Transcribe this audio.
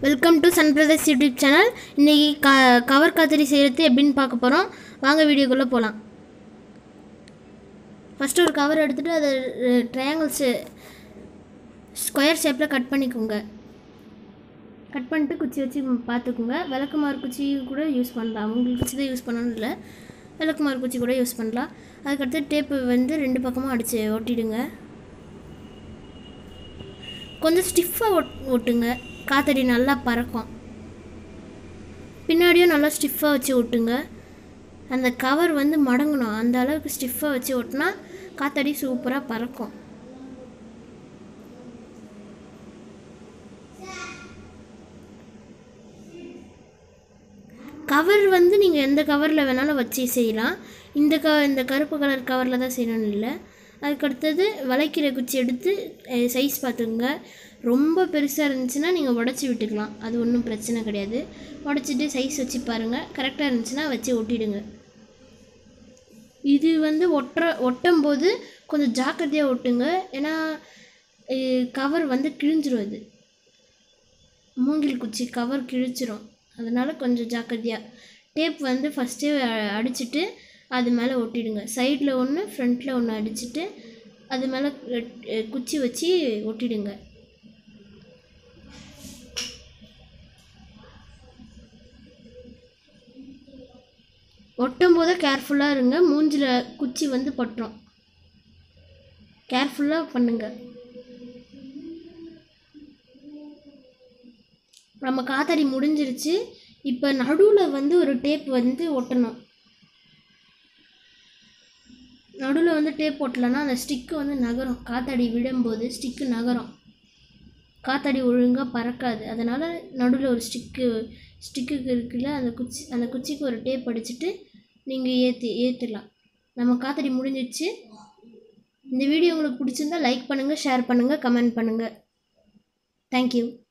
welcome to Sun Brothers YouTube channel இன்றைக்கி க cover கத்திரி செய்கிறது எப்படின்னு பார்க்க போகிறோம் வாங்க வீடியோக்குள்ளே போகலாம் ஃபஸ்ட்டு ஒரு கவர் எடுத்துகிட்டு அதை ட்ரையாங்கிள்ஸு ஸ்கொயர் ஷேப்பில் கட் பண்ணிக்கோங்க கட் பண்ணிட்டு குச்சி வச்சு பார்த்துக்குங்க விளக்குமாறு குச்சி கூட யூஸ் பண்ணலாம் உங்களுக்கு குச்சி தான் யூஸ் பண்ணணும் இல்லை விளக்குமாறு குச்சி கூட யூஸ் பண்ணலாம் அதுக்கடுத்து டேப்பு வந்து ரெண்டு பக்கமும் அடித்து ஒட்டிடுங்க கொஞ்சம் ஸ்டிஃபாக ஒட் ஒட்டுங்க காத்தடி நல்லா பறக்கும் பின்னாடியும் நல்லா ஸ்டிஃபாக வச்சு ஒட்டுங்க அந்த கவர் வந்து மடங்கணும் அந்த அளவுக்கு ஸ்டிஃபாக வச்சு ஒட்டினா காத்தடி சூப்பராக பறக்கும் கவர் வந்து நீங்கள் எந்த கவரில் வேணாலும் வச்சு செய்யலாம் இந்த க இந்த கருப்பு கலர் கவரில் தான் செய்யணும்னு இல்லை அதுக்கடுத்தது வளைக்கிற குச்சி எடுத்து சைஸ் பார்த்துக்குங்க ரொம்ப பெருசாக இருந்துச்சுன்னா நீங்கள் உடச்சி விட்டுக்கலாம் அது ஒன்றும் பிரச்சனை கிடையாது உடச்சிட்டு சைஸ் வச்சு பாருங்கள் கரெக்டாக இருந்துச்சுன்னா வச்சு ஒட்டிடுங்க இது வந்து ஒட்டுற ஒட்டும் போது கொஞ்சம் ஜாக்கிரதையாக ஒட்டுங்க ஏன்னா கவர் வந்து கிழிஞ்சிரும் அது மூங்கில் குச்சி கவர் கிழிச்சிரும் அதனால் கொஞ்சம் ஜாக்கிரதையாக டேப் வந்து ஃபஸ்ட்டே அடிச்சுட்டு அது மேலே ஒட்டிடுங்க சைடில் ஒன்று ஃப்ரண்ட்டில் ஒன்று அடிச்சுட்டு அது மேலே குச்சி வச்சு ஒட்டிடுங்க ஒட்டும் போது கேர்ஃபுல்லாக இருங்க மூஞ்சில் குச்சி வந்து பட்டுரும் கேர்ஃபுல்லாக பண்ணுங்க நம்ம காத்தாடி முடிஞ்சிருச்சு இப்போ நடுவில் வந்து ஒரு டேப் வந்து ஒட்டணும் நடுவில் வந்து டேப் ஒட்டலைன்னா அந்த ஸ்டிக்கு வந்து நகரும் காத்தாடி விடும்போது ஸ்டிக்கு நகரும் காத்தாடி ஒழுங்காக பறக்காது அதனால் நடுவில் ஒரு ஸ்டிக்கு ஸ்டிக்குக்கு இருக்குல்ல அந்த குச்சி அந்த குச்சிக்கு ஒரு டேப் அடிச்சுட்டு நீங்கள் ஏற்றி ஏற்றிடலாம் நம்ம காத்தாடி முடிஞ்சிடுச்சு இந்த வீடியோ உங்களுக்கு பிடிச்சிருந்தா லைக் பண்ணுங்கள் ஷேர் பண்ணுங்கள் கமெண்ட் பண்ணுங்கள் தேங்க்யூ